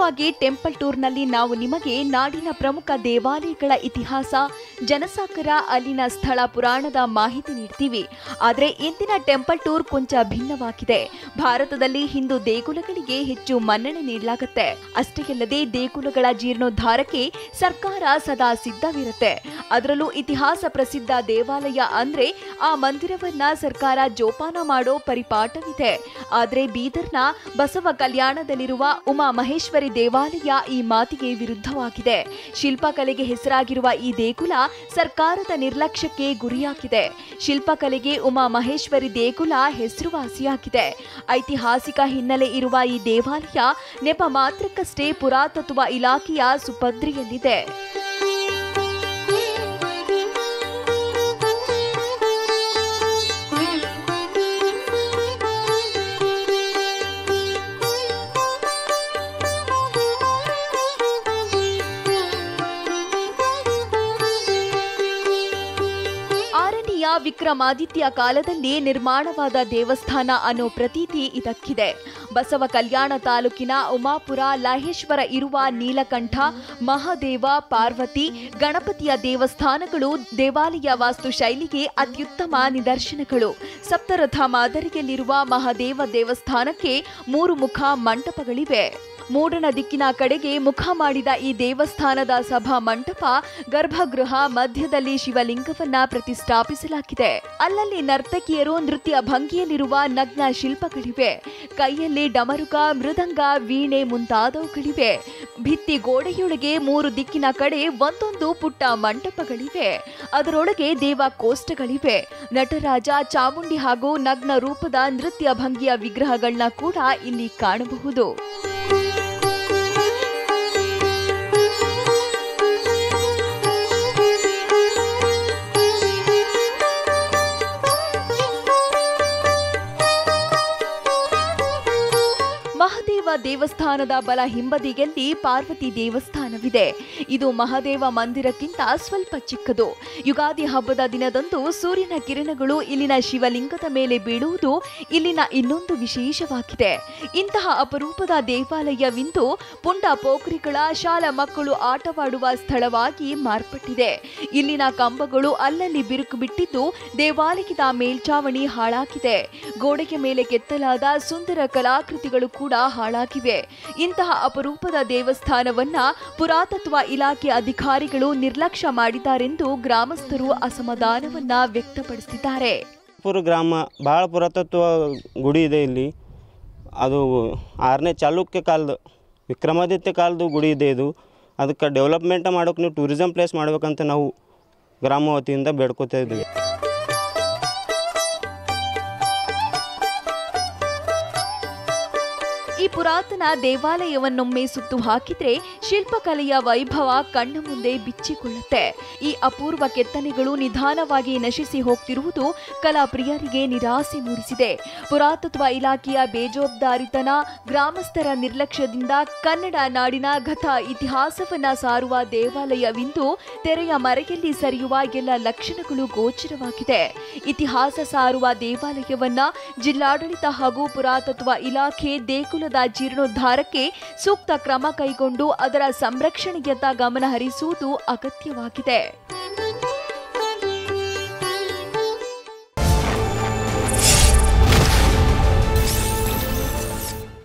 ಮುಖ್ಯವಾಗಿ ಟೆಂಪಲ್ ಟೂರ್ನಲ್ಲಿ ನಾವು ನಿಮಗೆ ನಾಡಿನ ಪ್ರಮುಖ ದೇವಾಲಯಗಳ ಇತಿಹಾಸ ಜನಸಾಕರ ಅಲ್ಲಿನ ಸ್ಥಳ ಪುರಾಣದ ಮಾಹಿತಿ ನೀಡ್ತೀವಿ ಆದರೆ ಇಂದಿನ ಟೆಂಪಲ್ ಟೂರ್ ಕೊಂಚ ಭಿನ್ನವಾಗಿದೆ ಭಾರತದಲ್ಲಿ ಹಿಂದೂ ದೇಗುಲಗಳಿಗೆ ಹೆಚ್ಚು ಮನ್ನಣೆ ನೀಡಲಾಗುತ್ತೆ ಅಷ್ಟೇ ಅಲ್ಲದೆ ದೇಗುಲಗಳ ಜೀರ್ಣೋದ್ಧಾರಕ್ಕೆ ಸರ್ಕಾರ ಸದಾ ಸಿದ್ಧವಿರುತ್ತೆ ಅದರಲ್ಲೂ ಇತಿಹಾಸ ಪ್ರಸಿದ್ಧ ದೇವಾಲಯ ಅಂದ್ರೆ ಆ ಮಂದಿರವನ್ನ ಸರ್ಕಾರ ಜೋಪಾನ ಮಾಡೋ ಪರಿಪಾಠವಿದೆ ಆದ್ರೆ ಬೀದರ್ನ ಬಸವ ಕಲ್ಯಾಣದಲ್ಲಿರುವ ಉಮಾ ಮಹೇಶ್ವರಿ ದೇವಾಲಯ ಈ ಮಾತಿಗೆ ವಿರುದ್ಧವಾಗಿದೆ ಶಿಲ್ಪಕಲೆಗೆ ಹೆಸರಾಗಿರುವ ಈ ದೇಗುಲ ಸರ್ಕಾರದ ನಿರ್ಲಕ್ಷ್ಯಕ್ಕೆ ಗುರಿಯಾಗಿದೆ ಶಿಲ್ಪಕಲೆಗೆ ಉಮಾ ಮಹೇಶ್ವರಿ ದೇಗುಲ ಹೆಸರುವಾಸಿಯಾಗಿದೆ ಐತಿಹಾಸಿಕ ಹಿನ್ನೆಲೆ ಇರುವ ಈ ದೇವಾಲಯ ನೆಪ ಮಾತ್ರಕ್ಕಷ್ಟೇ ಪುರಾತತ್ವ ಇಲಾಖೆಯ ಸುಪದ್ರಿಯಲ್ಲಿದೆ ಆರನೆಯ ವಿಕ್ರಮಾದಿತ್ಯ ಕಾಲದಲ್ಲಿ ನಿರ್ಮಾಣವಾದ ದೇವಸ್ಥಾನ ಅನ್ನೋ ಪ್ರತೀತಿ ಇದಕ್ಕಿದೆ ಬಸವ ಕಲ್ಯಾಣ ತಾಲೂಕಿನ ಉಮಾಪುರ ಲಾಹೇಶ್ವರ ಇರುವ ನೀಲಕಂಠ ಮಹಾದೇವ ಪಾರ್ವತಿ ಗಣಪತಿಯ ದೇವಸ್ಥಾನಗಳು ದೇವಾಲಯ ವಾಸ್ತುಶೈಲಿಗೆ ಅತ್ಯುತ್ತಮ ನಿದರ್ಶನಗಳು ಸಪ್ತರಥ ಮಾದರಿಯಲ್ಲಿರುವ ಮಹಾದೇವ ದೇವಸ್ಥಾನಕ್ಕೆ ಮೂರು ಮುಖ ಮಂಟಪಗಳಿವೆ ಮೂಡಣ ದಿಕ್ಕಿನ ಕಡೆಗೆ ಮುಖ ಮಾಡಿದ ಈ ದೇವಸ್ಥಾನದ ಸಭಾ ಮಂಟಪ ಗರ್ಭಗೃಹ ಮಧ್ಯದಲ್ಲಿ ಶಿವಲಿಂಗವನ್ನ ಪ್ರತಿಷ್ಠಾಪಿಸಲಾಗಿದೆ ಅಲ್ಲಲ್ಲಿ ನರ್ತಕಿಯರು ನೃತ್ಯ ಭಂಗಿಯಲ್ಲಿರುವ ನಗ್ನ ಶಿಲ್ಪಗಳಿವೆ ಕೈಯಲ್ಲಿ ಡಮರುಕ ಮೃದಂಗ ವೀಣೆ ಮುಂತಾದವುಗಳಿವೆ ಭಿತ್ತಿ ಗೋಡೆಯೊಳಗೆ ಮೂರು ದಿಕ್ಕಿನ ಕಡೆ ಒಂದೊಂದು ಪುಟ್ಟ ಮಂಟಪಗಳಿವೆ ಅದರೊಳಗೆ ದೇವ ಕೋಷ್ಟಗಳಿವೆ ನಟರಾಜ ಚಾಮುಂಡಿ ಹಾಗೂ ನಗ್ನ ರೂಪದ ನೃತ್ಯ ಭಂಗಿಯ ವಿಗ್ರಹಗಳನ್ನ ಕೂಡ ಇಲ್ಲಿ ಕಾಣಬಹುದು ಮಹದೇವ ದೇವಸ್ಥಾನದ ಬಲ ಹಿಂಬದಿಯಲ್ಲಿ ಪಾರ್ವತಿ ದೇವಸ್ಥಾನವಿದೆ ಇದು ಮಹದೇವ ಮಂದಿರಕ್ಕಿಂತ ಸ್ವಲ್ಪ ಚಿಕ್ಕದು ಯುಗಾದಿ ಹಬ್ಬದ ದಿನದಂದು ಸೂರ್ಯನ ಕಿರಣಗಳು ಇಲ್ಲಿನ ಶಿವಲಿಂಗದ ಮೇಲೆ ಬೀಳುವುದು ಇಲ್ಲಿನ ಇನ್ನೊಂದು ವಿಶೇಷವಾಗಿದೆ ಇಂತಹ ಅಪರೂಪದ ದೇವಾಲಯವಿಂದು ಪುಂಡ ಪೋಖ್ರಿಗಳ ಶಾಲಾ ಮಕ್ಕಳು ಆಟವಾಡುವ ಸ್ಥಳವಾಗಿ ಮಾರ್ಪಟ್ಟಿದೆ ಇಲ್ಲಿನ ಕಂಬಗಳು ಅಲ್ಲಲ್ಲಿ ಬಿರುಕು ಬಿಟ್ಟಿದ್ದು ದೇವಾಲಯದ ಮೇಲ್ಚಾವಣಿ ಹಾಳಾಗಿದೆ ಗೋಡೆಗೆ ಮೇಲೆ ಕೆತ್ತಲಾದ ಸುಂದರ ಕಲಾಕೃತಿಗಳು ಕೂಡ ಹಾಳಾಗಿವೆ ಇಂತಹ ಅಪರೂಪದ ದೇವಸ್ಥಾನವನ್ನ ಪುರಾತತ್ವ ಇಲಾಖೆ ಅಧಿಕಾರಿಗಳು ನಿರ್ಲಕ್ಷ್ಯ ಮಾಡಿದ್ದಾರೆಂದು ಗ್ರಾಮಸ್ಥರು ಅಸಮಾಧಾನವನ್ನ ವ್ಯಕ್ತಪಡಿಸಿದ್ದಾರೆ ಪುರ ಗ್ರಾಮ ಭಾಳ ಪುರಾತತ್ವ ಗುಡಿ ಇದೆ ಇಲ್ಲಿ ಅದು ಆರನೇ ಚಾಲುಕ್ಯ ಕಾಲದ ವಿಕ್ರಮಾದಿತ್ಯ ಕಾಲದ ಗುಡಿ ಇದೆ ಇದು ಅದಕ್ಕೆ ಡೆವಲಪ್ಮೆಂಟ್ ಮಾಡೋಕೆ ನೀವು ಟೂರಿಸಮ್ ಪ್ಲೇಸ್ ಮಾಡ್ಬೇಕಂತ ನಾವು ಗ್ರಾಮ ವತಿಯಿಂದ ಬೇಡ್ಕೋತಾ ಇದ್ದೀವಿ ಈ ಪುರಾತನ ದೇವಾಲಯವನ್ನೊಮ್ಮೆ ಸುತ್ತು ಹಾಕಿದ್ರೆ ಶಿಲ್ಪಕಲೆಯ ವೈಭವ ಕಣ್ಣ ಮುಂದೆ ಬಿಚ್ಚಿಕೊಳ್ಳುತ್ತೆ ಈ ಅಪೂರ್ವ ಕೆತ್ತನೆಗಳು ನಿಧಾನವಾಗಿ ನಶಿಸಿ ಹೋಗ್ತಿರುವುದು ಕಲಾಪ್ರಿಯರಿಗೆ ನಿರಾಸೆ ಮೂಡಿಸಿದೆ ಪುರಾತತ್ವ ಇಲಾಖೆಯ ಬೇಜವಾಬ್ದಾರಿತನ ಗ್ರಾಮಸ್ಥರ ನಿರ್ಲಕ್ಷ್ಯದಿಂದ ಕನ್ನಡ ನಾಡಿನ ಗತ ಇತಿಹಾಸವನ್ನ ಸಾರುವ ದೇವಾಲಯವಿಂದು ತೆರೆಯ ಮರೆಯಲ್ಲಿ ಸರಿಯುವ ಎಲ್ಲ ಲಕ್ಷಣಗಳು ಗೋಚರವಾಗಿದೆ ಇತಿಹಾಸ ಸಾರುವ ದೇವಾಲಯವನ್ನ ಜಿಲ್ಲಾಡಳಿತ ಹಾಗೂ ಪುರಾತತ್ವ ಇಲಾಖೆ ದೇಗುಲದ ಜೀರ್ಣೋದ್ಧಾರಕ್ಕೆ ಸೂಕ್ತ ಕ್ರಮ ಕೈಗೊಂಡು ಅದರ ಸಂರಕ್ಷಣೆಯತ್ತ ಗಮನ ಹರಿಸುವುದು ಅಗತ್ಯವಾಗಿದೆ